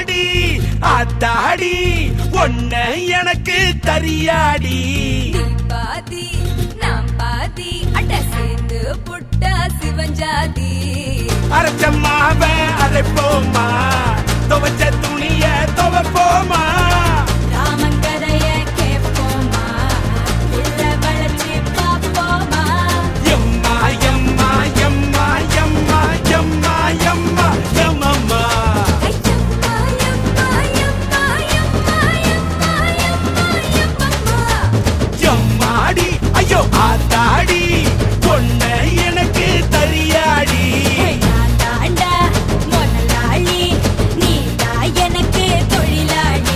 ஆத்தாடி ஆத்தாடி ஒன்ன எனக்கு தரியாடி நீ பாதி நாம் பாதி அட சேர்ந்து புட்டா சிவஞ்சாதி அரைச்ச மாவ அரைப்போமா துவைச்ச துணிய துவைப்போமா ராமன் கதைய கேட்போமா இல்ல வளைச்சு பாப்போமா எம்மா எம்மா எம்மா எம்மா எம்மா எம்மா எம்மம்மா ஐயம்மா, எம்மா, எம்மா, எம்மா, எம்மா, எம்மா, எம்மம்மா. எம்மாடி ஐயோ ஆத்தாடி ஒன்ன எனக்கு தரியாடி நான் தாண்டா முதலாளி, நீதான் எனக்கு தொழிலாளி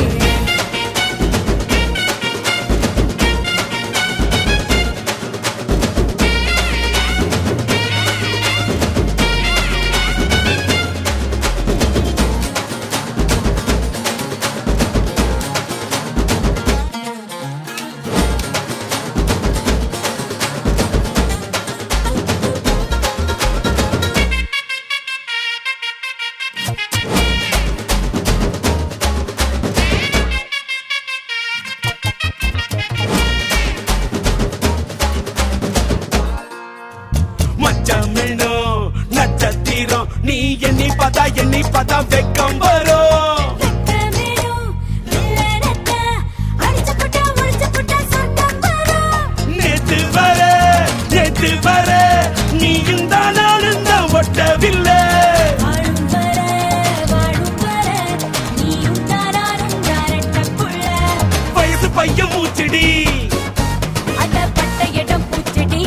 மச்சமிழோ நட்சத்திரம் நீ எண்ணி பார்த்தா எண்ணி பார்த்தா வெக்கம் வரும் வெட்டமேடும், வெள்ளரத்த, அடிச்சு புட்டா, முடிச்சு புட்டா, சொர்க்கம் வரும். நேத்து வர நேத்து வர நீயும் தான் நானும் தான் ஒட்டவில்லை வாழும் வர, வாழும் வர, நீயும் தான் நானும் தான் ரெட்டப் புள்ள. வயசு பையன் மூச்சுடி அடப்பட்ட இடம் பூச்செடி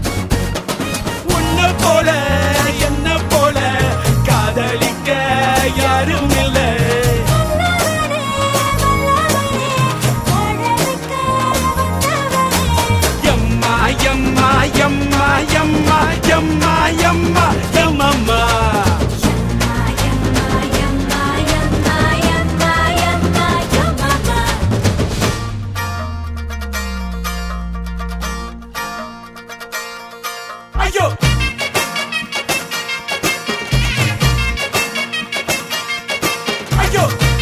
உன்ன போல என்ன போல காதலிக்க யாரும் இல்ல வல்லவனே, வல்லவனே, வாழ வைக்க வந்தவனே. எம்மா எம்மா எம்மா எம்மா எம்மா எம்மா எம்மம்மா யம்மா, யம்மா, யம்மா, யம்மா, யம்மா, யம்மா, யம்மம்மா. ஐயோ ஐயோ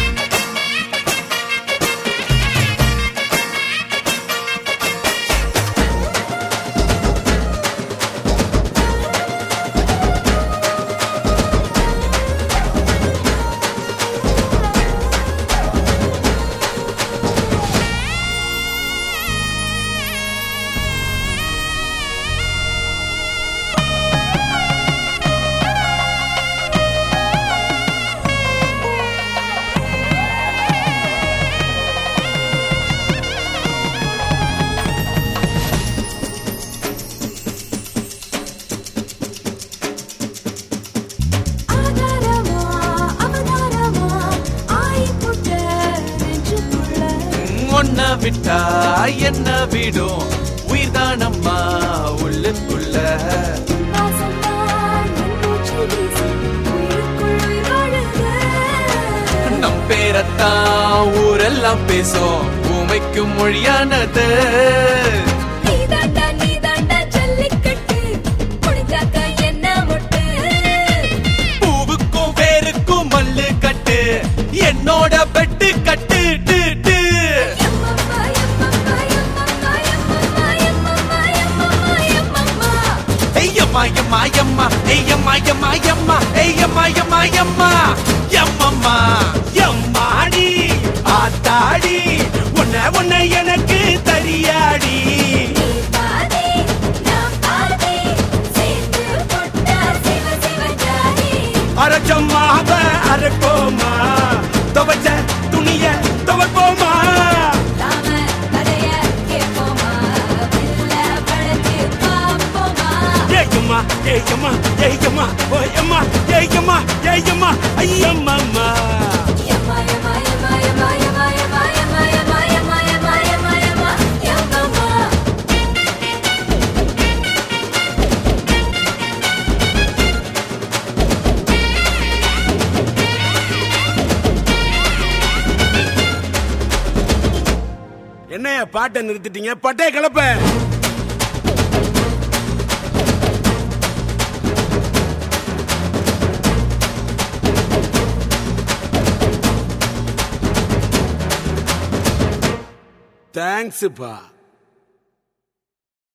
ஆதாரமா, அவதாரமா, ஆயிப்புட்ட நெஞ்சுக்குள்ள. ஒன்ன விட்டா என்ன விடும் உயிர்தானம்மா உள்ளுக்குள்ள வாசம்தான் என் மூச்சில் வீசும், உயிருக்குள் உயிர் வாழுங்க. நம் பேரத்தான் ஊரெல்லாம் பேசும் ஊமைக்கும் மொழியானது நீதாண்டா, நீதாண்டா ஜல்லிக்கட்டு, முடிஞ்சாக்க என்ன மொட்டு? பூவுக்கும் வேருக்கும் மல்லு கட்டு என்னோட பெட்டு கட்டு டு, டு. எம்மம்மா, எம்மம்மா, எம்மம்மா, எம்மம்மா, எம்மம்மா, எம்மம்மா, எம்மம்மா. ஐயம்மா எம்மா எம்மா ஐயம்மா எம்மா எம்மா ஐயம்மா எம்மா எம்மா எம்மம்மா எம்மாடி ஆத்தாடி உன்னை உன்னை எனக்கு தரியாடி நீ பாதி, நான் பாதி, சேர்ந்து போட்டா சிவ சிவ ஜாதி. அரைச்சமாக அரைப்போமா துவைச்ச துணிய துவைப்போமா ராம கதைய கேட்போமா, வில்ல வளைச்சு பார்ப்போமா. ஏயம்மா ஏயம்மா ஏயம்மா ஓயம்மா ஏயம்மா ஏயம்மா ஐயம்மம்மா எம்மா, எம்மா, எம்மா, எம்மா, எம்மா, எம்மா, எம்மா, எம்மா, எம்மா, எம்மா, எம்மா, எம்மா, எம்மம்மா. என்னைய பாட்டை நிறுத்திட்டீங்க பட்டே கிளப்ப தேங்க்ஸ்ப்பா